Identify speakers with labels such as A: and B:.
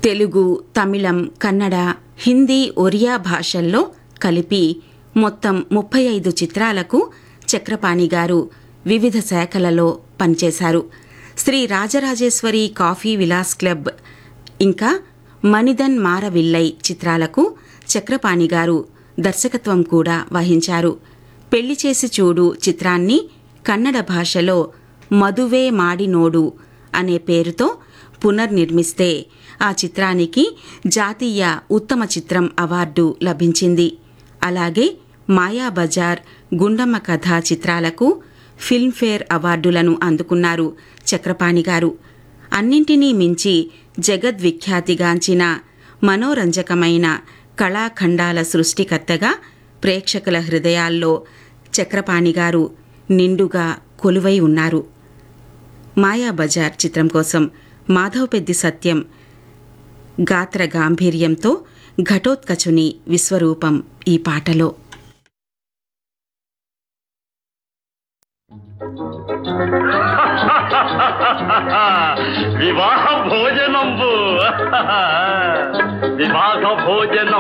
A: తెలుగు తమిళం కన్నడ హిందీ ఒరియా భాషల్లో కలిపి మొత్తం ముప్పై ఐదు చిత్రాలకు చక్రపాణి గారు వివిధ శాఖలలో పనిచేశారు శ్రీ రాజరాజేశ్వరి కాఫీ విలాస్ క్లబ్ ఇంకా మణిదన్ మారవిల్లై చిత్రాలకు చక్రపాణి గారు దర్శకత్వం కూడా వహించారు పెళ్లి చేసి చూడు చిత్రాన్ని కన్నడ భాషలో మధువే మాడినోడు అనే పేరుతో పునర్నిర్మిస్తే ఆ చిత్రానికి జాతీయ ఉత్తమ చిత్రం అవార్డు లభించింది అలాగే మాయాబజార్ గుండమ్మ కథ చిత్రాలకు ఫిల్మ్ఫేర్ అవార్డులను అందుకున్నారు చక్రపాణి గారు అన్నింటినీ మించి జగద్విఖ్యాతిగాంచిన మనోరంజకమైన కళాఖండాల సృష్టికర్తగా ప్రేక్షకుల హృదయాల్లో చక్రపాణి గారు నిండుగా కొలువై ఉన్నారు మాయాబజార్ చిత్రం కోసం మాధవపెద్ది సత్యం గాత్ర గాంభీర్యంతో ఘటోత్కచుని విశ్వరూపం ఈ పాటలో
B: వివాహ భోజనంబు వివాహ భోజనం